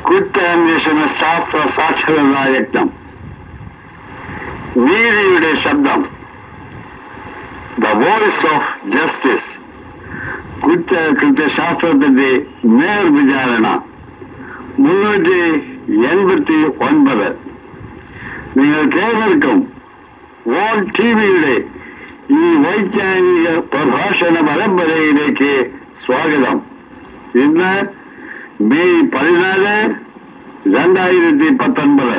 കുറ്റാന്വേഷണ ശാസ്ത്ര സാക്ഷരതാ യജ്ഞം നീതിയുടെ ശബ്ദം ദ വോയിസ് ഓഫ് ജസ്റ്റിസ് കുറ്റ കൃത്യശാസ്ത്രത്തിന്റെ നേർവിചാരണ മുന്നൂറ്റി എൺപത്തി ഒൻപത് നിങ്ങൾക്കേവർക്കും വോൾ ടി വിയുടെ ഈ വൈജ്ഞാനിക പ്രഭാഷണ പരമ്പരയിലേക്ക് സ്വാഗതം ഇന്ന് മെയ് പതിനാല് രണ്ടായിരത്തി പത്തൊൻപത്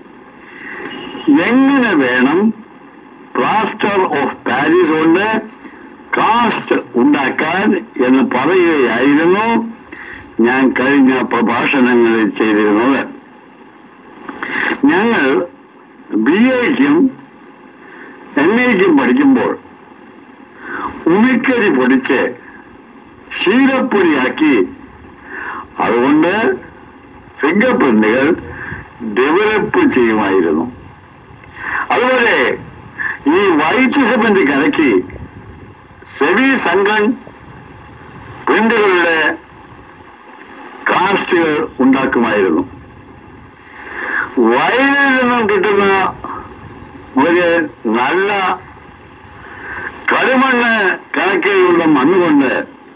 എങ്ങനെ വേണം പ്ലാസ്റ്റർ ഓഫ് പാരീസ് കൊണ്ട് കാസ്റ്റ് ഉണ്ടാക്കാൻ എന്ന് പറയുകയായിരുന്നു ഞാൻ കഴിഞ്ഞ പ്രഭാഷണങ്ങളിൽ ചെയ്തിരുന്നത് ഞങ്ങൾ ബി എക്കും എം എക്കും പഠിക്കുമ്പോൾ ഉമിക്കരി പൊടിച്ച് ശീലപ്പൊടിയാക്കി അതുകൊണ്ട് ഫിംഗർ പ്രിന്റുകൾ ഡെവലപ്പ് ചെയ്യുമായിരുന്നു അതുപോലെ ഈ വൈറ്റ് സിമെന്റ് കലക്കി സെമി സംഘൻ പ്രിന്റുകളുടെ കാസ്റ്റുകൾ ഉണ്ടാക്കുമായിരുന്നു വയലിൽ നിന്നും കിട്ടുന്ന ഒരു നല്ല കളിമണ്ണ് കണക്കിലുള്ള മണ്ണുകൊണ്ട്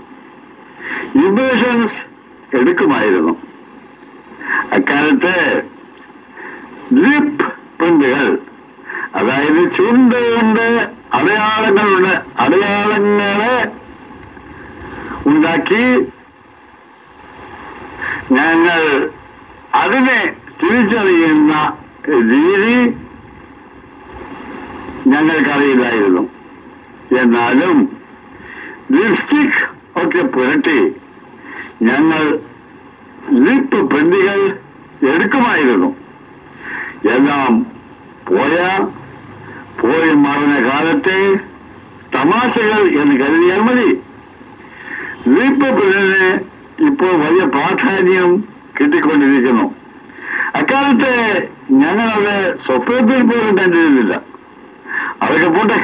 ഇമോഷൻസ് എടുക്കുമായിരുന്നു അക്കാലത്ത് ലിപ് പ്രിന്റുകൾ അതായത് ചുണ്ട് കൊണ്ട് അടയാളങ്ങളുണ്ട് അടയാളങ്ങളെ ഉണ്ടാക്കി ഞങ്ങൾ അതിനെ തിരിച്ചറിയുന്ന രീതി ഞങ്ങൾക്കറിയില്ലായിരുന്നു എന്നാലും ലിപ്സ്റ്റിക് ഒക്കെ പുരട്ടി ഞങ്ങൾ ലിപ്പ് പ്രിന്റുകൾ എടുക്കുമായിരുന്നു എല്ലാം പോയ പോയി മറഞ്ഞ കാലത്തെ തമാശകൾ എന്ന് കരുതിയാൽ മതി ലിപ്പ് പ്രിന്റിന് ഇപ്പോൾ വലിയ പ്രാധാന്യം കിട്ടിക്കൊണ്ടിരിക്കുന്നു അക്കാലത്ത് ഞങ്ങളത് സ്വപ്നത്തിൽ പോലും കണ്ടിരുന്നില്ല അതൊക്കെ പോട്ടെ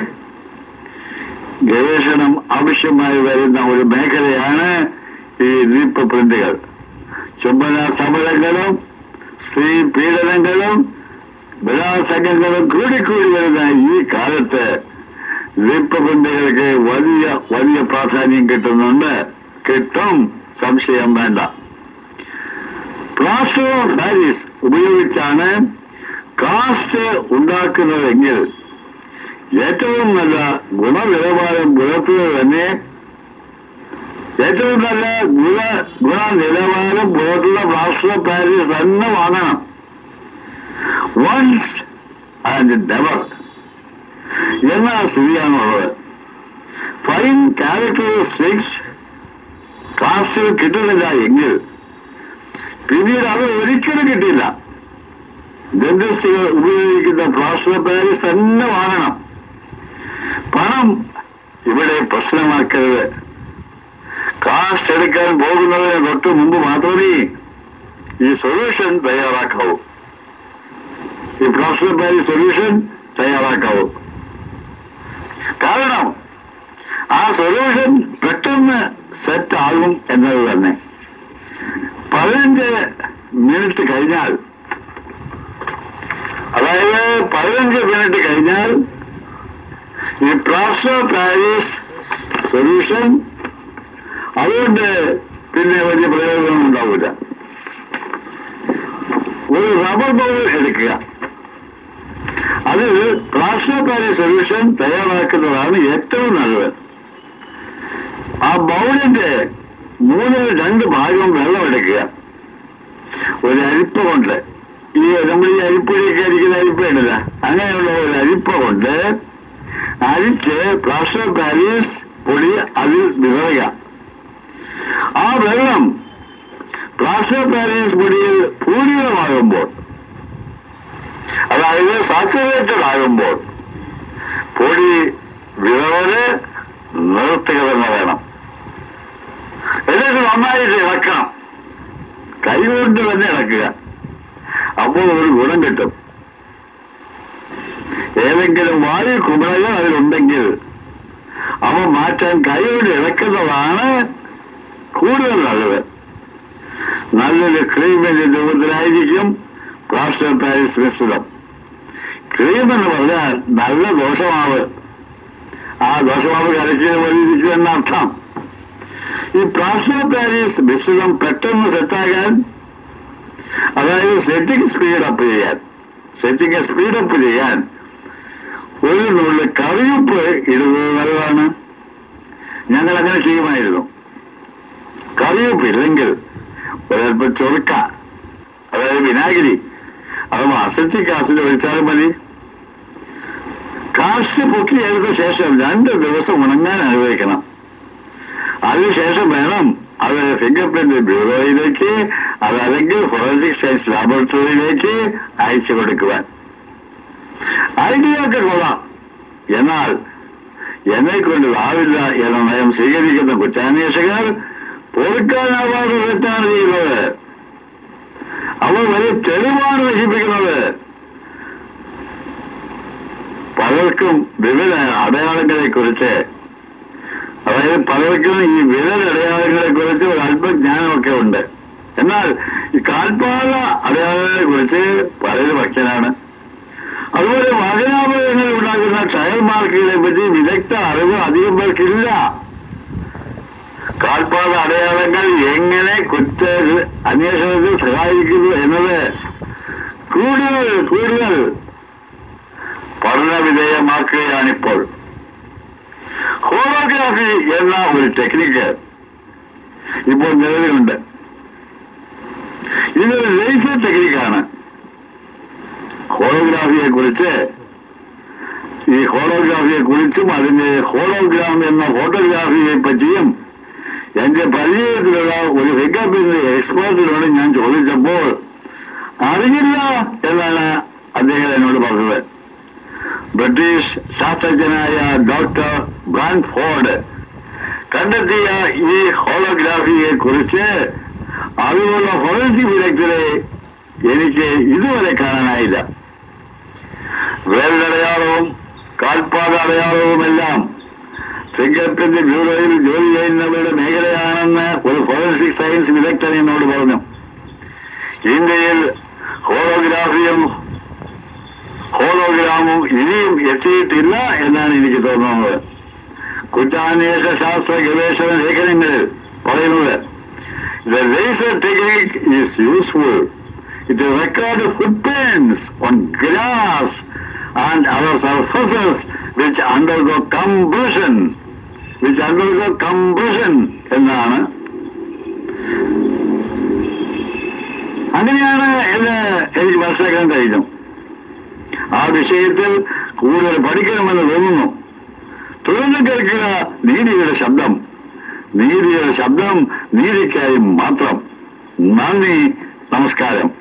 ഗവേഷണം ആവശ്യമായി വരുന്ന ഒരു മേഖലയാണ് ഈ ലിപ്പ് പ്രിന്റുകൾ ചുംബന സമരങ്ങളും സ്ത്രീ പീഡനങ്ങളും ബലാസംഗങ്ങളും കൂടിക്കൂടി വരുന്ന ഈ കാലത്ത് ലിപ്പ് പ്രിന്റുകൾക്ക് വലിയ വലിയ പ്രാധാന്യം കിട്ടുന്നുണ്ട് കിട്ടും സംശയം വേണ്ട പ്ലാസ്റ്റർ ഓഫ് പാരീസ് ഉപയോഗിച്ചാണ് കാസ്റ്റ് ഉണ്ടാക്കുന്നതെങ്കിൽ ഏറ്റവും നല്ല ഗുണനിലവാരം പുലർത്തുന്നത് തന്നെ ഏറ്റവും നല്ല ഗുണ ഗുണനിലവാരം പുലർത്തുന്ന പ്ലാസ്റ്റർ ഓഫ് പാരീസ് തന്നെ വാങ്ങണം വൺസ് ആൻഡ് നെവർ എന്ന സ്ഥിതിയാണുള്ളത് ഫൈൻ ക്യാരക്ടറിസ്റ്റിക്സ് കാസ്റ്റിൽ കിട്ടുന്നില്ല എങ്കിൽ പിന്നീട് അത് ഒരിക്കലും കിട്ടില്ല ഡെന്റിസ്റ്റുകൾ ഉപയോഗിക്കുന്ന പ്ലാസ്റ്റർ ഓഫ് പാരീസ് തന്നെ വാങ്ങണം പണം ഇവിടെ പ്രശ്നമാക്കരുത് കാസ്റ്റ് എടുക്കാൻ പോകുന്നതിന് തൊട്ട് മുമ്പ് മാത്രമേ ഈ സൊല്യൂഷൻ തയ്യാറാക്കാവൂ ഈ പ്ലാസ്റ്റർ ഓഫ് പാരീസ് സൊല്യൂഷൻ തയ്യാറാക്കാവൂ കാരണം ആ സൊല്യൂഷൻ പെട്ടെന്ന് സെറ്റ് ആകും എന്നത് തന്നെ പതിനഞ്ച് മിനിറ്റ് കഴിഞ്ഞാൽ അതായത് പതിനഞ്ച് മിനിറ്റ് കഴിഞ്ഞാൽ ഈ പ്ലാസ്റ്റർ പാരീസ് സൊല്യൂഷൻ അതുകൊണ്ട് പിന്നെ വലിയ പ്രയോജനം ഉണ്ടാവില്ല ഒരു റബ്ബർ ബൗൾ എടുക്കുക അതിൽ പ്ലാസ്റ്റർ പാരീസ് സൊല്യൂഷൻ തയ്യാറാക്കുന്നതാണ് ഏറ്റവും നല്ലത് ആ ബൗളിന്റെ മൂന്നിൽ രണ്ട് ഭാഗം വെള്ളം എടുക്കുക ഒരു അരിപ്പ കൊണ്ട് ഈ നമ്മൾ ഈ അരിപ്പയൊക്കെ അരിക്കുന്ന അരിപ്പ ഉണ്ടല്ല അങ്ങനെയുള്ള ഒരു അരിപ്പ കൊണ്ട് അരിച്ച് പ്ലാസ്റ്റർ പാരീസ് പൊടി അതിൽ വിതറുക ആ വെള്ളം പ്ലാസ്റ്റർ പാരീസ് പൊടിയിൽ പൂരിതമാകുമ്പോൾ അതായത് സാച്ചുറേറ്റഡ് ആകുമ്പോൾ പൊടി വിതറല് നിർത്തുക തന്നെ വേണം എന്നിട്ട് നന്നായിട്ട് ഇളക്കണം കൈകൊണ്ട് തന്നെ ഇളക്കുക അപ്പോൾ ഒരു ഗുണം കിട്ടും ഏതെങ്കിലും വായു കുമിളകൾ അതിലുണ്ടെങ്കിൽ അവ മാറ്റാൻ കൈകൊണ്ട് ഇളക്കുന്നതാണ് കൂടുതൽ നല്ലത് നല്ലൊരു ക്രീമിന്റെ രൂപത്തിലായിരിക്കും പ്ലാസ്റ്റർ പാരീസ് മിശ്രിതം ക്രീം എന്ന് പറഞ്ഞാൽ നല്ല ദോഷമാവ് ആ ദോഷമാവ് കരയ്ക്ക് വലിയിരിക്കും എന്നർത്ഥം ഈ പ്ലാസ്റ്റർ പാരീസ് മിശ്രിതം പെട്ടെന്ന് സെറ്റാകാൻ അതായത് സെറ്റിംഗ് സ്പീഡപ്പ് ചെയ്യാൻ സെറ്റിംഗ് സ്പീഡപ്പ് ചെയ്യാൻ ഒരു നുള്ളി കറിയുപ്പ് ഇടുന്നത് നല്ലതാണ് ഞങ്ങൾ അങ്ങനെ ചെയ്യുമായിരുന്നു കറിയുപ്പ് ഇല്ലെങ്കിൽ ഒരല്പം ചൊറുക്ക അതായത് വിനാഗിരി അഥവാ അസറ്റിക് ആസിഡ് ഒഴിച്ചാലും മതി കാസ്റ്റ് പൊക്കി എടുത്ത ശേഷം രണ്ട് ദിവസം ഉണങ്ങാൻ അനുവദിക്കണം അതിനുശേഷം വേണം അത് ഫിംഗർ പ്രിന്റ് ബ്യൂറോയിലേക്ക് അതല്ലെങ്കിൽ ഫോറൻസിക് സയൻസ് ലാബോറട്ടറിയിലേക്ക് അയച്ചു കൊടുക്കുവാൻ ഐഡിയ ഒക്കെ കൊള്ളാം എന്നാൽ എന്നെ കൊണ്ട് ആവില്ല എന്ന നയം സ്വീകരിക്കുന്ന കുറ്റാന്വേഷകർ പൊറുക്കാനാവാതെ തെറ്റാണ് ചെയ്യുന്നത് അവർ വലിയ തെളിവാണ് നശിപ്പിക്കുന്നത് പലർക്കും വിവിധ അടയാളങ്ങളെ കുറിച്ച് അതായത് പലർക്കും ഈ വിരൽ അടയാളങ്ങളെ കുറിച്ച് ഒരു അല്പജ്ഞാനമൊക്കെ ഉണ്ട് എന്നാൽ ഈ കാൽപാത അടയാളങ്ങളെ കുറിച്ച് പലരും ഭക്തനാണ് അതുപോലെ വാഹനാപകടങ്ങൾ ഉണ്ടാകുന്ന ടയർ മാർക്കുകളെ പറ്റി വിദഗ്ധ അറിവ് അധികം പേർക്കില്ല കാൽപാത അടയാളങ്ങൾ എങ്ങനെ കുറ്റ അന്വേഷണത്തിൽ സഹായിക്കുന്നു എന്നത് കൂടുതൽ കൂടുതൽ പഠന വിധേയമാക്കുകയാണിപ്പോൾ ഹോളോഗ്രാഫി എന്ന ഒരു ടെക്നിക്ക് ഇപ്പോൾ നിലവിലുണ്ട് ഇതൊരു ലേസർ ടെക്നിക്കാണ് ഹോളോഗ്രാഫിയെ കുറിച്ച് ഈ ഹോളോഗ്രാഫിയെ കുറിച്ചും അതിന്റെ ഹോളോഗ്രാം എന്ന ഫോട്ടോഗ്രാഫിയെ പറ്റിയും എന്റെ പരിചയത്തിലുള്ള ഒരു ഫിംഗർപ്രിന്റ് എക്സ്പേർട്ടിനോട് ഞാൻ ചോദിച്ചപ്പോൾ അറിയില്ല എന്നാണ് അദ്ദേഹം എന്നോട് പറഞ്ഞത് ബ്രിട്ടീഷ് ശാസ്ത്രജ്ഞനായ ഡോക്ടർ ബ്രാൻഫോർഡ് കണ്ടെത്തിയ ഈ ഹോളോഗ്രാഫിയെ കുറിച്ച് അറിവുള്ള ഫോറൻസിക് വിദഗ്ധരെ എനിക്ക് ഇതുവരെ കാണാനായില്ല വേലടയാളവും കാൽപാത അടയാളവുമെല്ലാം ഫിംഗർ പ്രിന്റ് ബ്യൂറോയിൽ ജോലി ചെയ്യുന്നവരുടെ മേഖലയാണെന്ന് ഒരു ഫോറൻസിക് സയൻസ് വിദഗ്ധൻ എന്നോട് പറഞ്ഞു ഇന്ത്യയിൽ ഹോളോഗ്രാഫിയും ഹോളോഗ്രാമും ഇനിയും എത്തിയിട്ടില്ല എന്നാണ് എനിക്ക് തോന്നുന്നത് കുറ്റാന്വേഷണ ശാസ്ത്ര ഗവേഷണ ലേഖനങ്ങളിൽ പറയുന്നത് The laser technique is useful. It records footprints on glass and other surfaces which undergo combustion. Which undergo combustion എന്നാണ് അങ്ങനെയാണ് എന്ന് എനിക്ക് മനസ്സിലാക്കാൻ കഴിഞ്ഞു ആ വിഷയത്തിൽ കൂടുതൽ പഠിക്കണമെന്ന് തോന്നുന്നു തുടർന്ന് കേൾക്കുക നീതിയുടെ ശബ്ദം നീതിയുടെ ശബ്ദം നീതിക്കായി മാത്രം നന്ദി നമസ്കാരം